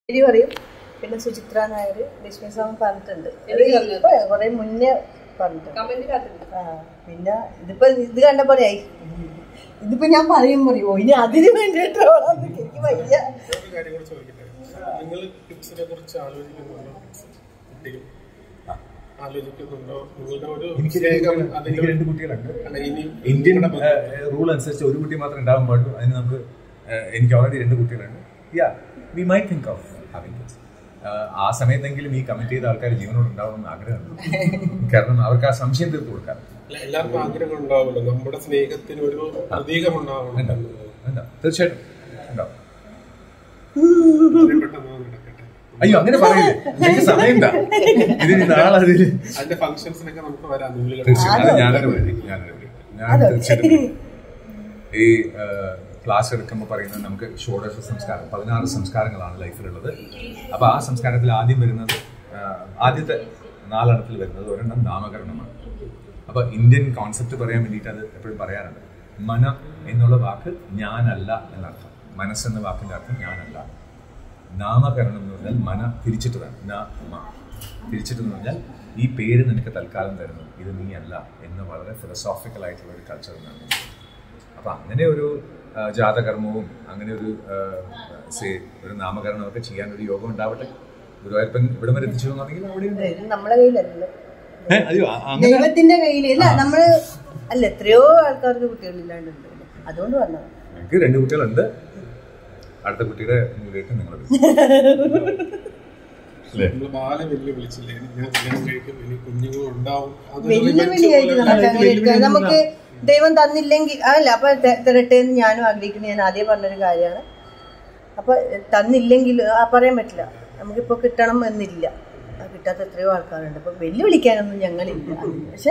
പേര് പറയും പിന്നെ സുചിത്ര നായർ ലക്ഷ്മി സ്വാമി പറഞ്ഞിട്ടുണ്ട് അത് ഇപ്പൊ കുറെ മുന്നേ പറഞ്ഞിട്ടുണ്ട് ആ പിന്നെ ഇതിപ്പോ ഇത് കണ്ടപ്പോഴായി ഇതിപ്പോ ഞാൻ പറയും പറയും ഇനി അതിന് വേണ്ടിയിട്ട് എനിക്ക് വയ്യ ഒരു കാര്യം കൂടി ചോദിക്കട്ടെ നിങ്ങൾ കിഡ്സിനെ കുറിച്ച് ആലോചിക്കുന്നുണ്ടോ കിഡ്സ് കുട്ടികൾ ആലോചിക്കുന്നുണ്ടോ നിങ്ങളുടെ ഒരു എനിക്ക് സ്നേഹം രണ്ട് അതിന്റെ എനിക്ക് രണ്ട് കുട്ടികളുണ്ട് അല്ല, ഇനി ഇന്ത്യൻ നിങ്ങളുടെ ബന്ധം. റൂൾ അനുസരിച്ച് ഒരു കുട്ടി മാത്രമേ ഉണ്ടാവാൻ പാടുള്ളൂ അതിന് നമുക്ക് ഏഹ്, എനിക്ക് ഓൾറെഡി രണ്ട് കുട്ടികളുണ്ട് yeah we my think of having kids ആ സമയത്തെങ്കിലും ഈ കമ്മിറ്റ് ചെയ്ത ആൾക്കാർ ജീവനോട് ഉണ്ടാവണമെന്ന് ആഗ്രഹമുണ്ട് കാരണം അവർക്ക് ആ സംശയം തീർത്തു കൊടുക്കാം അല്ല, എല്ലാവർക്കും ആഗ്രഹം ഉണ്ടാവുമല്ലോ നമ്മുടെ സ്നേഹത്തിന് ഒരു പ്രതീകം ഉണ്ടാവണം ഉണ്ടാവും ഉണ്ടാവും തീർച്ചയായിട്ടും ഉണ്ടാവും എത്രയും പെട്ടെന്ന് അത് നടക്കട്ടെ അയ്യോ അങ്ങനെ പറയില്ലേ എനിക്ക് സമയം ഇതിന് നാളെ അതിൽ അതിന്റെ ഫംഗ്ഷൻസിനൊക്കെ നമുക്ക് വരാം നൂലുകൾ തീർച്ചയായും അത് ഞാനൊരു വഴി ഞാനൊരു വഴി ഞാൻ തീർച്ചയായിട്ടും വരും. ഈ ക്ലാസ് എടുക്കുമ്പോൾ പറയുന്നത് നമുക്ക് ഷോഡശ സംസ്കാരം പതിനാറ് സംസ്കാരങ്ങളാണ് ലൈഫിലുള്ളത് അപ്പൊ ആ സംസ്കാരത്തിൽ ആദ്യം വരുന്നത് ആ, ആദ്യത്തെ നാലെണ്ണത്തിൽ വരുന്നത് ഒരെണ്ണം നാമകരണമാണ് അപ്പൊ ഇന്ത്യൻ കോൺസെപ്റ്റ് പറയാൻ വേണ്ടിയിട്ട് അത് എപ്പോഴും പറയാറുണ്ട് മന എന്നുള്ള വാക്ക് ഞാനല്ല എന്നർത്ഥം മനസ്സെന്ന വാക്കിന്റെ അർത്ഥം ഞാനല്ല നാമകരണം എന്ന് പറഞ്ഞാൽ മന തിരിച്ചിട്ട് വേണം ന മ തിരിച്ചിട്ട് എന്ന് പറഞ്ഞാൽ ഈ പേര് നിനക്ക് തൽക്കാലം തരുന്നു ഇത് നീ അല്ല എന്ന് വളരെ ഫിലോസോഫിക്കൽ ആയിട്ടുള്ള ഒരു കൾച്ചർ എന്നാണ് അപ്പൊ അങ്ങനെ ഒരു ആ, ജാതകർമ്മവും അങ്ങനെ ഒരു സേ ഒരു നാമകരണമൊക്കെ ചെയ്യാൻ ഒരു യോഗം ഉണ്ടാവട്ടെ ഗുരുവായൂരപ്പൻ ഇവിടെ വരെ എത്തിച്ചു എന്നുണ്ടെങ്കിൽ അവിടെ ഉണ്ട്. ഇത് നമ്മളെ കയ്യിലല്ലല്ലോ ഏ, അയ്യോ ആ- അങ്ങനെ ദൈവത്തിന്റെ കയ്യില് അല്ല നമ്മള് അല്ല എത്രയോ ആൾക്കാർക്ക് കുട്ടികളില്ലാണ്ടുണ്ട് അതുകൊണ്ട് പറഞ്ഞത് എനിക്ക് രണ്ട് കുട്ടികളുണ്ട് അടുത്ത കുട്ടിയുടെ മുന്നിലേക്ക് നിങ്ങൾ അല്ലേ നമ്മൾ ബാല വെല്ലു വിളിച്ചില്ലേ ഞാൻ കല്യാണം കഴിക്കും ഇനി കുഞ്ഞുങ്ങൾ ഉണ്ടാവും അത് വെല്ലുവിളിയായിട്ട് നമുക്ക് അങ്ങനെ എടുക്കാം നമുക്ക് ദൈവം തന്നില്ലെങ്കിൽ അല്ല അപ്പൊ തെ- തരട്ടെ എന്ന് ഞാനും ആഗ്രഹിക്കുന്നത് ഞാൻ ആദ്യം പറഞ്ഞൊരു കാര്യമാണ് അപ്പൊ തന്നില്ലെങ്കിൽ ആ പറയാൻ പറ്റില്ല നമുക്കിപ്പോ കിട്ടണം എന്നില്ല ആ കിട്ടാത്ത എത്രയോ ആൾക്കാരുണ്ട് അപ്പൊ വെല്ലുവിളിക്കാനൊന്നും ഞങ്ങളില്ല പക്ഷെ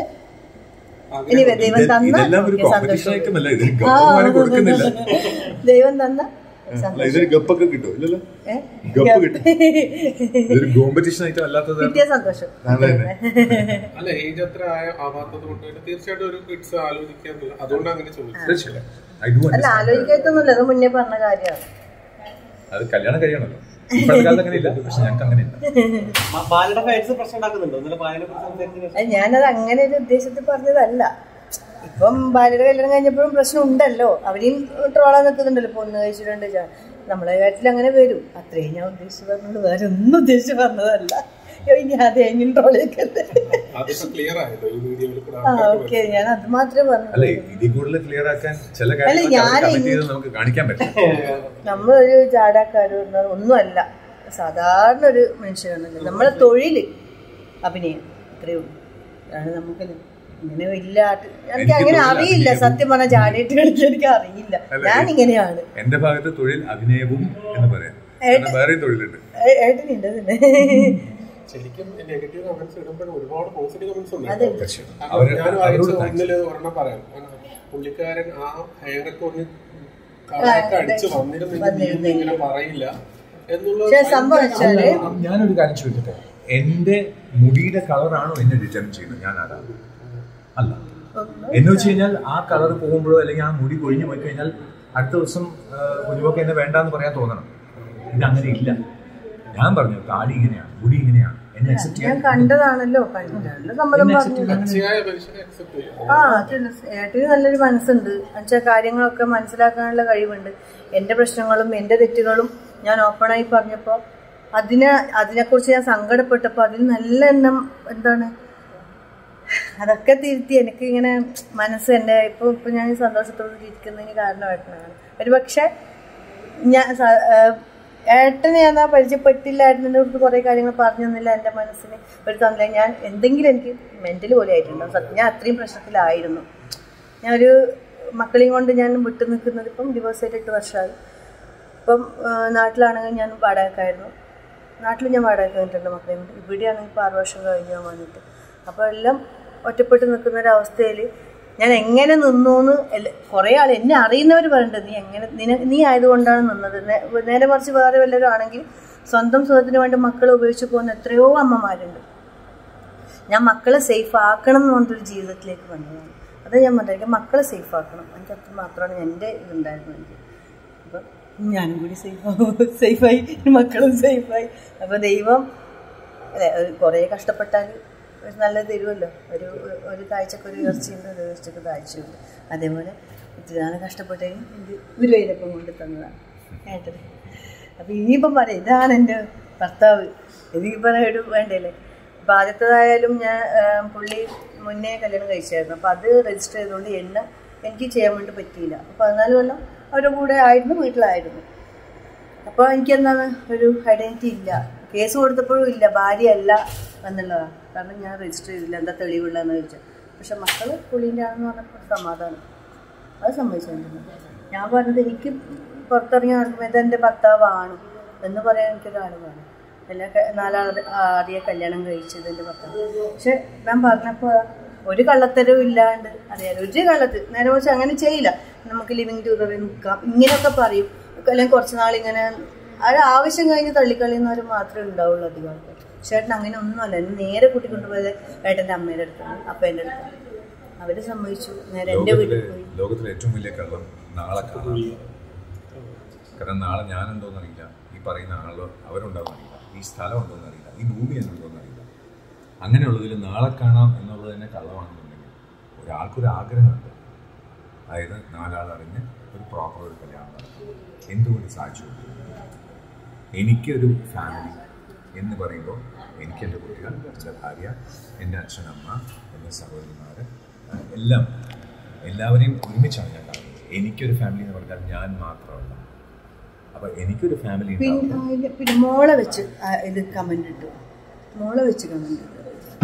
ഇനി ദൈവം ഇത് തന്ന ഇതെല്ലാം ഒരു എനിക്ക് കോമ്പറ്റീഷൻ സന്തോഷം. ഐറ്റം അല്ല ഇതിന് ഗപ്പന്മാരെ കൊടുക്കുന്നില്ല ദൈവം തന്ന അല്ല ഇതൊരു ഗപ്പൊക്കെ കിട്ടും ഇല്ലല്ലോ ഏ? ഗപ്പ് കിട്ടും ഇതൊരു കോമ്പറ്റീഷൻ ഐറ്റം അല്ലാത്തത് കിട്ടിയ സന്തോഷം അതെ, അതെ. അല്ല ഏജ് അത്ര ആയ ആവാത്തത് കൊണ്ട് തന്നെ തീർച്ചയായിട്ടും ഒരു കിഡ്സ് ആലോചിക്കാന്നില്ല അതുകൊണ്ട് അങ്ങനെ ചോദിച്ചു തീർച്ചയായും ഐ ഡു അല്ല ആലോചിക്കാത്തൊന്നുമില്ല അത് മുന്നേ പറഞ്ഞ കാര്യമാണ് അത് കല്യാണം കഴിയണല്ലോ ഇപ്പോഴത്തെ കാലത്ത് അങ്ങനെ ഇല്ല പക്ഷെ ഞങ്ങൾക്ക് അങ്ങനെ ഇല്ല ബാലയുടെ ഫാൻസ് പ്രശ്നം ഉണ്ടാക്കുന്നുണ്ടോ ഇന്നലെ ബാലനെ കുറിച്ച് സംസാരിച്ചതിന് അത് ഞാനത് അങ്ങനെ ഒരു ഉദ്ദേശത്തിൽ പറഞ്ഞതല്ല ഇപ്പം ഭാര്യയുടെ കല്യാണം കഴിഞ്ഞപ്പോഴും പ്രശ്നം ഉണ്ടല്ലോ അവരെയും ട്രോളാൻ നിൽക്കുന്നുണ്ടല്ലോ ഇപ്പൊ ഒന്ന് കഴിച്ചിട്ടുണ്ട് ചാ- നമ്മളെ കാര്യത്തിൽ അങ്ങനെ വരും അത്രയും ഞാൻ ഉദ്ദേശിച്ച് പറഞ്ഞത് വേറെ ഒന്നും ഉദ്ദേശിച്ച് പറഞ്ഞതല്ല അയ്യോ, ഇനി അത് എങ്ങനെ ട്രോളിയൊക്കെ അതിപ്പോ ക്ലിയർ ആയല്ലോ ഈ വീഡിയോയിൽ കൂടെ ആ ഓക്കെ ഞാൻ അത് മാത്രമേ അല്ല പറഞ്ഞു ഇതിൽ കൂടുതൽ ക്ലിയർ ആക്കാൻ ചില അല്ല, കാര്യങ്ങൾ ഞാൻ കമ്മിറ്റ് ചെയ്ത് നമുക്ക് കാണിക്കാൻ പറ്റും നമ്മളൊരു ചാടാക്കാരോ ഒന്നുമല്ല സാധാരണ ഒരു മനുഷ്യനാണല്ലോ നമ്മളെ തൊഴിൽ അഭിനയം ഇത്രയേ ഉള്ളൂ അതാണ് നമുക്ക് ഇങ്ങനെ വലിയ ആട്ട് എനിക്ക് അങ്ങനെ തൊഴിൽ അറിയില്ല അഭിനയവും. സത്യം പറഞ്ഞാൽ ചാടിയിട്ട് കളിക്കാൻ എനിക്ക് അറിയില്ല ഞാൻ ഇങ്ങനെയാണ് എന്റെ ഭാഗത്ത് തൊഴിൽ അഭിനയവും എന്ന് പറയാം കാരണം വേറെയും തൊഴിലുണ്ട് ഏ- ഏട്ടനുണ്ട് തന്നെ ശരിക്കും നെഗറ്റീവ് കമന്റ്സ് ഇടുമ്പോഴും ഒരുപാട് പോസിറ്റീവ് കമന്റ്സ് ഉണ്ട് അതെ അവര് ഞാൻ വായിച്ച അവരോട് thanks. ഒന്നില് ഒരെണ്ണം പറയാം ആ, പുള്ളിക്കാരൻ ആ ഹെയറൊക്കെ ഒന്ന് കളറൊക്കെ അടിച്ച് വന്നിരുന്നെങ്കിൽ നീ ഇങ്ങനെ പറയില്ല എന്നുള്ള പക്ഷെ സംഭവം വെച്ചാല് ഞാനൊരു കാര്യം ചോദിക്കട്ടെ എന്റെ മുടിയുടെ കളറാണോ എന്നെ ഡിറ്റർമിൻ ചെയ്യുന്നത് ഞാൻ ആരാണ് അല്ല എന്ന് വെച്ച് കഴിഞ്ഞാൽ ആ കളർ പോകുമ്പോഴോ അല്ലെങ്കിൽ ആ മുടി കൊഴിഞ്ഞു പോയി കഴിഞ്ഞാൽ അടുത്ത ദിവസം കുഞ്ഞുമൊക്കെ എന്നെ വേണ്ടാന്ന് പറയാൻ തോന്നണം ഇത് അങ്ങനെ ഇല്ല ഞാൻ പറഞ്ഞു താടി ഇങ്ങനെയാണ് മുടി ഇങ്ങനെയാണ് എന്നെ അക്സെപ്റ്റ് ഞാൻ ചെയ്യാൻ കണ്ടതാണല്ലോ കണ്ടതാണല്ലോ സമ്മതം പറഞ്ഞു പച്ചയായ മനുഷ്യനെ അക്സെപ്റ്റ് ചെയ്യും ആ അതല്ല ഏട്ടന് നല്ലൊരു മനസ്സുണ്ട് എന്നുവെച്ചാൽ കാര്യങ്ങളൊക്കെ മനസ്സിലാക്കാനുള്ള കഴിവുണ്ട് എൻ്റെ പ്രശ്നങ്ങളും എൻ്റെ തെറ്റുകളും ഞാൻ ഓപ്പണായി പറഞ്ഞപ്പോൾ അതിനെ അതിനെക്കുറിച്ച് ഞാൻ സങ്കടപ്പെട്ടപ്പോൾ അതിന് നല്ല എണ്ണം എന്താണ് അതൊക്കെ തിരുത്തി എനിക്ക് ഇങ്ങനെ മനസ്സ് എൻ്റെ ഇപ്പോൾ ഇപ്പോൾ ഞാൻ ഈ സന്തോഷത്തോടെ ഇരിക്കുന്നതിന് കാരണമായിട്ടാണ് ഒരു പക്ഷേ ഞാൻ സ- ഏഹ് ഏട്ടനെ ഞാൻ ആ പരിചയപ്പെട്ടില്ല ഏട്ടൻ്റെ അടുത്ത് കുറേ കാര്യങ്ങൾ പറഞ്ഞു തന്നില്ല എൻ്റെ മനസ്സിന് ഒരു തന്നില്ല ഞാൻ എന്തെങ്കിലും എനിക്ക് മെൻ്റൽ പോലെ ആയിട്ടുണ്ടാവും സത്യം ഞാൻ അത്രയും പ്രശ്നത്തിലായിരുന്നു ഞാൻ ഒരു മക്കളെയും കൊണ്ട് ഞാൻ വിട്ടു നിൽക്കുന്നത് ഇപ്പം ഡിവോഴ്സ് ആയിട്ട് എട്ട് വർഷമായി ഇപ്പം ഏഹ് നാട്ടിലാണെങ്കിൽ ഞാൻ വാടകക്കായിരുന്നു നാട്ടിൽ ഞാൻ വാടക കഴിഞ്ഞിട്ടുണ്ട് മക്കളെ കൊണ്ട് ഇവിടെയാണെങ്കിൽ ഇപ്പോൾ ആറ് വർഷം കഴിഞ്ഞ് ഞാൻ വന്നിട്ട് അപ്പോൾ എല്ലാം ഒറ്റപ്പെട്ട് നിൽക്കുന്ന ഒരു അവസ്ഥയിൽ ഞാൻ എങ്ങനെ നിന്നു എന്ന് കുറേ ആൾ എന്നെ അറിയുന്നവർ പറയുന്നുണ്ട് നീ എങ്ങനെ നിന നീ ആയതുകൊണ്ടാണ് നിന്നത് നേ- നേരെ മറിച്ച് വേറെ വല്ലവരും ആണെങ്കിൽ സ്വന്തം സുഖത്തിന് വേണ്ടി മക്കളെ ഉപയോഗിച്ച് പോകുന്ന എത്രയോ അമ്മമാരുണ്ട് ഞാൻ മക്കളെ സേഫ് ആക്കണം എന്ന് പറഞ്ഞൊരു ജീവിതത്തിലേക്ക് വന്നതാണ് അത് ഞാൻ പറഞ്ഞിരിക്കും മക്കളെ സേഫ് ആക്കണം എനിക്ക് അത്ര മാത്രമാണ് എൻ്റെ ഇതുണ്ടായിരുന്നത് എനിക്ക് അപ്പം ഞാനും കൂടി സേഫ് സേഫായി മക്കളും സേഫായി അപ്പോൾ ദൈവം അതെ ഒരു കുറേ കഷ്ടപ്പെട്ടാൽ ഒരു നല്ലത് തരുമല്ലോ ഒരു ഒരു താഴ്ചക്ക് ഒരു ഉയർച്ചയുണ്ട് ഒരു ഉയർച്ചക്ക് താഴ്ചയുണ്ട് അതേപോലെ ഇത്തിരി നാളെ കഷ്ടപ്പെട്ടതിന് ഇത് ഒരു വൈരപ്പം കൊണ്ട് തന്നതാണ് ഏട്ടന് അപ്പം ഇനിയിപ്പം പറയാം ഇതാണ് എൻ്റെ ഭർത്താവ് ഇതിപ്പോൾ ഒരു വേണ്ടല്ലേ അപ്പം ആദ്യത്തേതായാലും ഞാൻ ആ, പുള്ളി മുന്നേ കല്യാണം കഴിച്ചായിരുന്നു അപ്പോൾ അത് രജിസ്റ്റർ ചെയ്തുകൊണ്ട് എണ്ണ എനിക്ക് ചെയ്യാൻ വേണ്ടി പറ്റിയില്ല അപ്പോൾ പതിനാല് കൊല്ലം അവരുടെ കൂടെ ആയിരുന്നു വീട്ടിലായിരുന്നു അപ്പോൾ എനിക്കെന്താണ് ഒരു ഐഡൻറ്റിറ്റി ഇല്ല കേസ് കൊടുത്തപ്പോഴും ഇല്ല ഭാര്യയല്ല എന്നുള്ളതാണ് കാരണം ഞാൻ രജിസ്റ്റർ ചെയ്തില്ല എന്താ തെളിവുള്ളതെന്ന് ചോദിച്ചാൽ പക്ഷെ മക്കൾ പുള്ളീൻ്റെ ആണെന്ന് പറഞ്ഞപ്പോൾ സമാധാനം അത് സമ്മതിച്ചിട്ടുണ്ട് ഞാൻ പറഞ്ഞത് എനിക്ക് പുറത്തിറങ്ങി നടക്കുമ്പോൾ ഇതെൻ്റെ ഭർത്താവാണ് എന്ന് പറയാൻ എനിക്കൊരാൾ വേണം എല്ലാ ക- നാലാൾ ആദ്യം കല്യാണം കഴിച്ചത് എൻ്റെ ഭർത്താവ് പക്ഷെ ഞാൻ പറഞ്ഞപ്പോൾ ഒരു കള്ളത്തരവും ഇല്ലാണ്ട് അറിയാലോ ഒരു കള്ളത്തിൽ നേരെ വെച്ച് അങ്ങനെ ചെയ്യില്ല നമുക്ക് ലിവിങ് ടൂറിൽ നിൽക്കാം ഇങ്ങനെയൊക്കെ പറയും അല്ലെങ്കിൽ കുറച്ച് നാൾ ഇങ്ങനെ അത് ആവശ്യം കഴിഞ്ഞ് തള്ളിക്കളിയുന്നവർ മാത്രമേ ഉണ്ടാവുള്ളൂ അധികം ആൾക്കാർ ചേട്ടൻ അങ്ങനെ ഒന്നുമല്ല എന്നെ നേരെ കൂട്ടിക്കൊണ്ടുപോയത് ഏട്ടൻ്റെ അമ്മയുടെ അടുത്താണ് അപ്പേൻ്റെ അടുത്താണ് അവര് സമ്മതിച്ചു നേരെ എൻ്റെ ലോകത്തിലെ വീട്ടിൽ പോയി ലോകത്തിലെ ഏറ്റവും വലിയ കള്ളം നാളെ കാണാം കാരണം നാളെ ഞാനുണ്ടോന്ന് അറിയില്ല ഈ പറയുന്ന ആളോ അവരുണ്ടോന്ന് അറിയില്ല ഈ സ്ഥലം ഉണ്ടോന്ന് അറിയില്ല ഈ ഭൂമി എന്നുണ്ടോന്ന് അറിയില്ല അങ്ങനെയുള്ളതിൽ നാളെ കാണാം എന്നുള്ളത് തന്നെ കള്ളമാണെന്നുണ്ടെങ്കിൽ ഒരാൾക്കൊരു ആഗ്രഹമുണ്ട് അതായത് നാലാൾ അറിഞ്ഞ് ഒരു പ്രോപ്പർ ഒരു കല്യാണം നടത്തും എന്തുകൊണ്ട് സാധിച്ചു എനിക്കൊരു ഫാമിലി എന്ന് പറയുമ്പോൾ എനിക്ക് എൻ്റെ കുട്ടികൾ എൻ്റെ ഭാര്യ എൻ്റെ അച്ഛനമ്മ എൻ്റെ സഹോദരിമാർ എല്ലാം എല്ലാവരെയും ഒരുമിച്ചാണ് ഞാൻ കാണുന്നത് എനിക്കൊരു ഫാമിലി എന്ന് പറഞ്ഞാൽ ഞാൻ മാത്രമല്ല അപ്പോൾ എനിക്കൊരു ഫാമിലി പിന്നെ ഉണ്ടാവുമ്പോൾ ആ, ഇല്ല, പിന്നെ മോളെ വെച്ച് ആ, ഇത് കമന്റ് ഇട്ടു മോളെ വെച്ച് കമന്റ് ഇട്ടു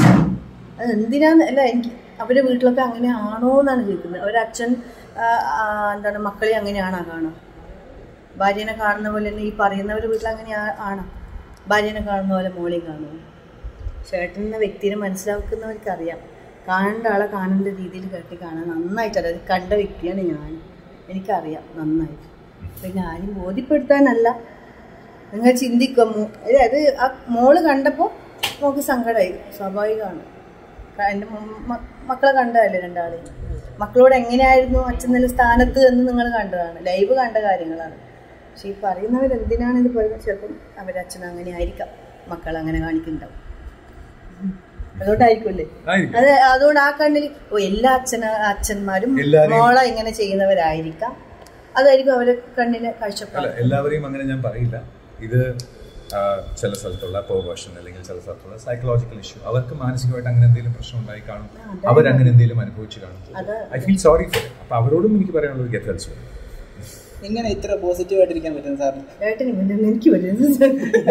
അത് എന്തിനാന്ന് അല്ല എനിക്ക് അവരുടെ വീട്ടിലൊക്കെ അങ്ങനെ ആണോ എന്നാണ് ചോദിക്കുന്നത് അവരച്ഛൻ ആ, ആ, എന്താണ് മക്കളെ അങ്ങനെയാണോ കാണുക ഭാര്യനെ കാണുന്ന പോലെ തന്നെ ഈ പറയുന്നവർ വീട്ടിൽ അങ്ങനെ ആ- ആണോ ഭാര്യനെ കാണുന്ന പോലെ മോളെയും കാണുമോ ചേട്ടൻ എന്ന വ്യക്തിനെ മനസ്സിലാക്കുന്നവർക്ക് അറിയാം കാണേണ്ട ആളെ കാണേണ്ട രീതിയിൽ കെട്ടി കാണാൻ നന്നായിട്ട് അറിയാം അത് കണ്ട വ്യക്തിയാണ് ഞാൻ എനിക്കറിയാം നന്നായിട്ട് പിന്നെ ആരും ബോധ്യപ്പെടുത്താനല്ല നിങ്ങൾ ചിന്തിക്കും മോ- അതായത് ആ മോള് കണ്ടപ്പോൾ മോൾക്ക് സങ്കടമായി സ്വാഭാവികമാണ് ക- എൻ്റെ മ- മ- മക്കളെ കണ്ടതല്ലേ രണ്ടാളെയും മക്കളോട് എങ്ങനെയായിരുന്നു അച്ഛൻ നല്ല സ്ഥാനത്ത് എന്ന് നിങ്ങൾ കണ്ടതാണ് ലൈവ് കണ്ട കാര്യങ്ങളാണ് പക്ഷെ ഈ പറയുന്നവർ എന്തിനാണ് ഇത് പറയുന്നത് ചിലപ്പം അവരച്ഛൻ അങ്ങനെ ആയിരിക്കാം മക്കൾ അങ്ങനെ കാണിക്കുന്നുണ്ടാവും ഉം. അതുകൊണ്ടായിരിക്കുമല്ലേ ആയിരിക്കും. അത് അതുകൊണ്ട് ആ കണ്ണിൽ ഓ എല്ലാ അച്ഛന അച്ഛന്മാരും എല്ലാരെയും- മോളെ ഇങ്ങനെ ചെയ്യുന്നവരായിരിക്കാം അതായിരിക്കും അവരെ കണ്ണിലെ അല്ല കാഴ്ചപ്പാട് എല്ലാവരെയും അങ്ങനെ ഞാൻ പറയില്ല ഇത് ആ, ചില സ്ഥലത്തുള്ള പെർവേഷൻ അല്ലെങ്കിൽ ചില സ്ഥലത്തുള്ള സൈക്കോളജിക്കൽ ഇഷ്യൂ അവർക്ക് മാനസികമായിട്ട് അങ്ങനെ എന്തെങ്കിലും പ്രശ്നം ഉണ്ടായി കാണും അവരങ്ങനെ എന്തെങ്കിലും അനുഭവിച്ച് കാണും അത് ഐ ഫീൽ സോറി ഫോർ അപ്പൊ അവരോടും എനിക്ക് പറയാനുള്ളത് ഗെറ്റ് ഹെൽസ് എങ്ങനെ ഇത്ര പോസിറ്റീവ് ആയിട്ടിരിക്കാൻ പറ്റും സാറിന് ഏട്ടന് ഇവന്റെ എനിക്ക് വരുന്നത്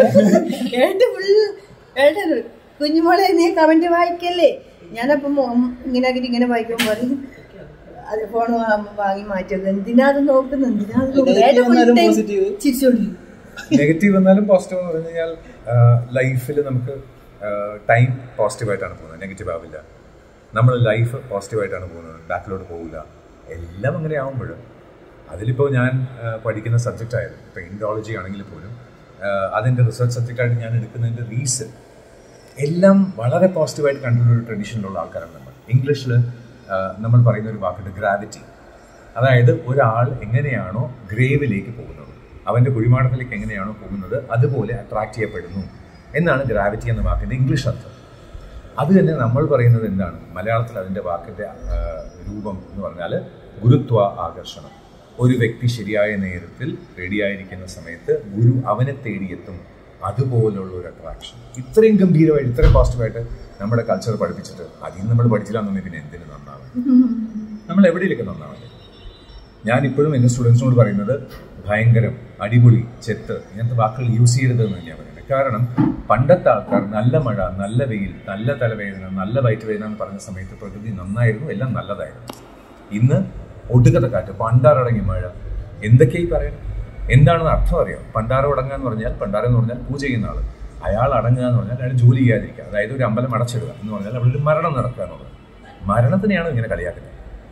ഏട്ടൻ ഫുൾ ഏട്ടൻ കുഞ്ഞുമോളെ നീ കമന്റ് വായിക്കല്ലേ ഞാനപ്പം മോ- ഇങ്ങനെ ആക്കിയിട്ട് ഇങ്ങനെ വായിക്കുമ്പോൾ പറയും അത് ഫോൺ വാങ്ങി മാറ്റി വെക്കും എന്തിനാ അത് നോക്കുന്നത് എന്തിനാ അത് നോക്കുന്നത് Negative ഏട്ടൻ full വന്നാലും time positive. ചിരിച്ചോണ്ടിരിക്കും നെഗറ്റീവ് വന്നാലും പോസിറ്റീവ് എന്ന് പറഞ്ഞു കഴിഞ്ഞാൽ ലൈഫിൽ നമുക്ക് ടൈം പോസിറ്റീവായിട്ടാണ് പോകുന്നത് നെഗറ്റീവ് ആവില്ല നമ്മൾ ലൈഫ് പോസിറ്റീവായിട്ടാണ് പോകുന്നത് ബാക്കിലോട്ട് പോകില്ല എല്ലാം അങ്ങനെ ആവുമ്പോൾ അതിലിപ്പോൾ ഞാൻ ആ, പഠിക്കുന്ന സബ്ജക്റ്റ് ആയാലും ഇപ്പോൾ ഇൻഡോളജി ആണെങ്കിൽ പോലും ആ, അതിൻ്റെ റിസർച്ച് സബ്ജക്റ്റായിട്ട് ഞാൻ എടുക്കുന്നതിൻ്റെ റീസൺ എല്ലാം വളരെ പോസിറ്റീവായിട്ട് കണ്ടുള്ള ഒരു ട്രഡീഷനിലുള്ള ആൾക്കാരാണ് നമ്മൾ ഇംഗ്ലീഷിൽ നമ്മൾ പറയുന്ന ഒരു വാക്കുണ്ട് ഗ്രാവിറ്റി അതായത് ഒരാൾ എങ്ങനെയാണോ ഗ്രേവിലേക്ക് പോകുന്നത് അവൻ്റെ കുഴിമാടത്തിലേക്ക് എങ്ങനെയാണോ പോകുന്നത് അതുപോലെ അട്രാക്ട് ചെയ്യപ്പെടുന്നു എന്നാണ് ഗ്രാവിറ്റി എന്ന വാക്കിൻ്റെ ഇംഗ്ലീഷ് അർത്ഥം അത് തന്നെ നമ്മൾ പറയുന്നത് എന്താണ് മലയാളത്തിൽ അതിൻ്റെ വാക്കിൻ്റെ ആ, രൂപം എന്ന് പറഞ്ഞാൽ ഗുരുത്വ ആകർഷണം ഒരു വ്യക്തി ശരിയായ നേരത്തിൽ റെഡിയായിരിക്കുന്ന സമയത്ത് ഗുരു അവനെ തേടിയെത്തും അതുപോലുള്ള ഒരു അട്രാക്ഷൻ ഇത്രയും ഗംഭീരമായിട്ട് ഇത്രയും പോസിറ്റീവായിട്ട് നമ്മുടെ കൾച്ചർ പഠിപ്പിച്ചിട്ട് അതിൽ നിന്ന് നമ്മൾ പഠിച്ചില്ല എന്നുണ്ടെങ്കിൽ പിന്നെ എന്തിനു നന്നാവും നമ്മൾ എവിടെയൊക്കെ നന്നാവല്ലേ ഞാൻ ഇപ്പോഴും എൻ്റെ സ്റ്റുഡൻസിനോട് പറയുന്നത് ഭയങ്കരം അടിപൊളി ചെത്ത് ഇങ്ങനത്തെ വാക്കുകൾ യൂസ് ചെയ്യരുത് എന്ന് തന്നെയാണ് പറയുന്നത് കാരണം പണ്ടത്തെ ആൾക്കാർ നല്ല മഴ നല്ല വെയിൽ നല്ല തലവേദന നല്ല വയറ്റുവേദന എന്ന് പറഞ്ഞ സമയത്ത് പ്രകൃതി നന്നായിരുന്നു എല്ലാം നല്ലതായിരുന്നു ഇന്ന് ഒടുക്കത്തെ കാറ്റ് പണ്ടാറടങ്ങിയ മഴ എന്തൊക്കെയായി പറയണം എന്താണെന്ന് അർത്ഥം അറിയാം പണ്ടാറ അടങ്ങുക എന്ന് പറഞ്ഞാൽ പണ്ടാരം എന്ന് പറഞ്ഞാൽ പൂജ ചെയ്യുന്ന ആൾ അയാൾ അടങ്ങുക എന്ന് പറഞ്ഞാൽ അയാൾ ജോലി ചെയ്യാതിരിക്കുക അതായത് ഒരു അമ്പലം അടച്ചിടുക എന്ന് പറഞ്ഞാൽ അവിടെ ഒരു മരണം നടക്കുക എന്നുള്ളത് മരണത്തിനെയാണ് ഇങ്ങനെ കളിയാക്കുന്നത്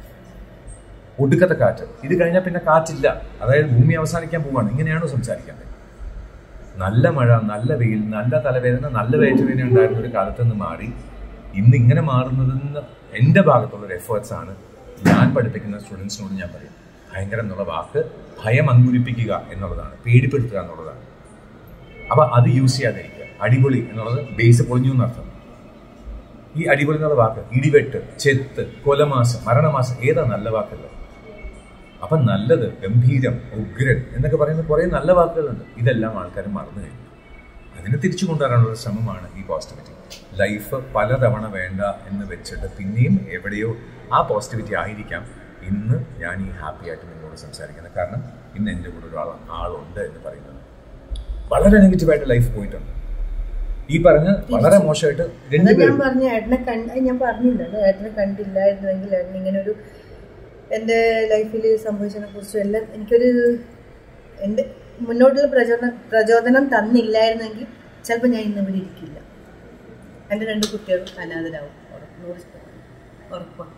ഒടുക്കത്തെ കാറ്റ് ഇത് കഴിഞ്ഞാൽ പിന്നെ കാറ്റില്ല അതായത് ഭൂമി അവസാനിക്കാൻ പോവാണ് ഇങ്ങനെയാണോ സംസാരിക്കേണ്ടത് നല്ല മഴ നല്ല വെയിൽ നല്ല തലവേദന നല്ല വയറ്റുവേദന ഉണ്ടായിരുന്ന ഒരു കാലത്ത് നിന്ന് മാറി ഇന്ന് ഇങ്ങനെ മാറുന്നതെന്ന് എൻ്റെ ഭാഗത്തുള്ള ഒരു എഫേർട്സ് ആണ് ഞാൻ പഠിപ്പിക്കുന്ന സ്റ്റുഡൻസിനോട് ഞാൻ പറയും ഭയങ്കരം എന്നുള്ള വാക്ക് ഭയം അങ്കുരിപ്പിക്കുക എന്നുള്ളതാണ് പേടിപ്പെടുത്തുക എന്നുള്ളതാണ് അപ്പൊ അത് യൂസ് ചെയ്യാതിരിക്കുക അടിപൊളി എന്നുള്ളത് ബേസ് പൊളിഞ്ഞു എന്നർത്ഥം ഈ അടിപൊളി എന്നുള്ള വാക്ക് ഇടിവെട്ട് ചെത്ത് കൊലമാസം മരണമാസം ഏതാ നല്ല വാക്കല്ല അപ്പൊ നല്ലത് ഗംഭീരം ഉഗ്രൻ എന്നൊക്കെ പറയുന്ന കുറെ നല്ല വാക്കുകളുണ്ട് ഇതെല്ലാം ആൾക്കാർ മറന്നു കഴിഞ്ഞു അതിനെ തിരിച്ചു കൊണ്ടുവരാനുള്ള ശ്രമമാണ് ഈ പോസിറ്റിവിറ്റി ലൈഫ് പലതവണ വേണ്ട എന്ന് വെച്ചിട്ട് പിന്നെയും എവിടെയോ ആ പോസിറ്റിവിറ്റി ആയിരിക്കാം ഇന്ന് ഞാൻ ഈ ഹാപ്പി ആയിട്ട് നിങ്ങളോട് സംസാരിക്കുന്നത് കാരണം ഇന്ന് എൻ്റെ കൂടെ ഒരാൾ ആളുണ്ട് എന്ന് പറയുന്നത് വളരെ നെഗറ്റീവായിട്ട് ലൈഫ് പോയിട്ടുണ്ട് ഈ പറഞ്ഞ വളരെ മോശമായിട്ട് അതാ ഞാൻ രണ്ടുപേരും പറഞ്ഞ ഏട്ടനെ കണ്ട ഞാൻ പറഞ്ഞില്ലല്ലോ ഏട്ടനെ കണ്ടില്ലായിരുന്നെങ്കിൽ ഏട്ടൻ ഇങ്ങനെ ഒരു എൻ്റെ ലൈഫിൽ സംഭവിച്ചതിനെ കുറിച്ചും എല്ലാം എനിക്കൊരു എൻ്റെ മുന്നോട്ടുള്ള പ്രചോദനം പ്രചോദനം തന്നില്ലായിരുന്നെങ്കിൽ ചിലപ്പോൾ ഞാൻ ഇന്ന് ഇവിടെ ഇരിക്കില്ല എൻ്റെ രണ്ട് കുട്ടികൾ അനാഥരാകും ഉറപ്പ് നൂറ് ശതമാനം. ഉറപ്പാണ്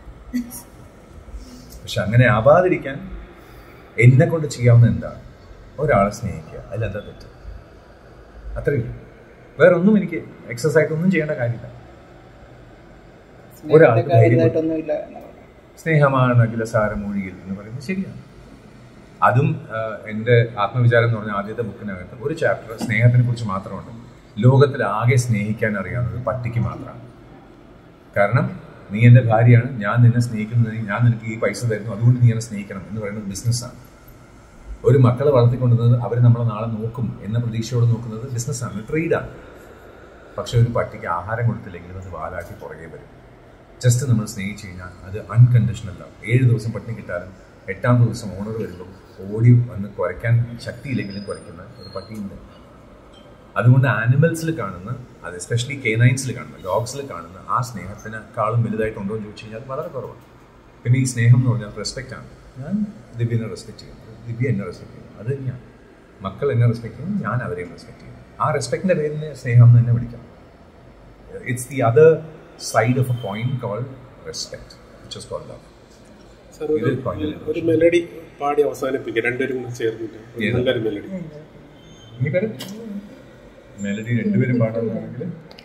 പക്ഷെ അങ്ങനെ ആവാതിരിക്കാൻ എന്നെ കൊണ്ട് ചെയ്യാവുന്ന എന്താണ് ഒരാളെ സ്നേഹിക്കുക അതിലെന്താ തെറ്റ് അത്രയേ ഉള്ളൂ. വേറെ ഒന്നും എനിക്ക് എക്സസൈസ് ആയിട്ടൊന്നും ചെയ്യേണ്ട കാര്യമില്ല ഒരാൾക്ക് സ്നേഹത്തെക്കാൾ ധൈര്യം വലുതായിട്ടൊന്നുമില്ല എന്നാണ് സ്നേഹമാണ് അഖിലസാരമൊഴിയിൽ എന്ന് പറയുന്നത് ശരിയാണ് അതും ആ, എൻ്റെ ആത്മവിചാരം എന്ന് പറഞ്ഞ ആദ്യത്തെ ബുക്കിനകത്ത് ഒരു ചാപ്റ്റർ സ്നേഹത്തിനെ കുറിച്ച് മാത്രമുണ്ട് ലോകത്തിൽ ആകെ സ്നേഹിക്കാൻ അറിയാവുന്നത് പട്ടിക്ക് മാത്രമാണ് കാരണം നീ എൻ്റെ ഭാര്യയാണ് ഞാൻ നിന്നെ സ്നേഹിക്കുന്നത് ഞാൻ നിനക്ക് ഈ പൈസ തരുന്നു അതുകൊണ്ട് നീ എന്നെ സ്നേഹിക്കണം എന്ന് പറയുന്നത് ബിസിനസ്സാണ് ഒരു മക്കളെ വളർത്തിക്കൊണ്ടുവന്നത് അവർ നമ്മളെ നാളെ നോക്കും എന്ന പ്രതീക്ഷയോട് നോക്കുന്നത് ബിസിനസ്സാണ് ട്രേഡാണ് പക്ഷെ ഒരു പട്ടിക്ക് ആഹാരം കൊടുത്തില്ലെങ്കിലും അത് വാലാട്ടി പുറകെ വരും ജസ്റ്റ് നമ്മൾ സ്നേഹിച്ചു കഴിഞ്ഞാൽ അത് അൺകണ്ടീഷണൽ ലവ് ഏഴ് ദിവസം പട്ടിണി കിട്ടാനും എട്ടാം ദിവസം ഓണർ വരുമ്പോൾ ഓടി വന്ന് കുരയ്ക്കാൻ ശക്തിയില്ലെങ്കിലും കുരയ്ക്കുന്ന ഒരു പട്ടിയുണ്ട് അതുകൊണ്ട് ആനിമൽസിൽ കാണുന്ന അത് എസ്പെഷ്യലി കേനൈൻസിൽ കാണുന്ന ഡോഗ്സിൽ കാണുന്ന ആ സ്നേഹത്തിനെക്കാളും വലുതായിട്ടുണ്ടോ എന്ന് ചോദിച്ചു കഴിഞ്ഞാൽ വളരെ കുറവാണ് പിന്നെ ഈ സ്നേഹം എന്ന് പറഞ്ഞാൽ റെസ്പെക്റ്റ് ആണ് ഞാൻ ദിവ്യനെ റെസ്പെക്ട് ചെയ്യുന്നു ദിവ്യ എന്നെ റെസ്പെക്ട് ചെയ്യുന്നു അത് തന്നെയാണ് മക്കൾ എന്നെ റെസ്പെക്ട് ചെയ്യുന്നു ഞാൻ അവരെയും റെസ്പെക്ട് ചെയ്യുന്നു ആ റെസ്പെക്റ്റിന്റെ പേരിൽ സ്നേഹം എന്ന് തന്നെ വിളിക്കാം it's the other side of a point called respect which is called love sir ഒരു ഇത് പറഞ്ഞില്ല. ഒരു മെലഡി പാടി അവസാനിപ്പിക്കുക രണ്ടുപേരും കൂടി ചേർന്നിട്ട് ഒരു ഏത്? നല്ലൊരു മെലഡി നീ പേര് മെലഡി രണ്ടുപേരും പാടുന്നതാണെങ്കിൽ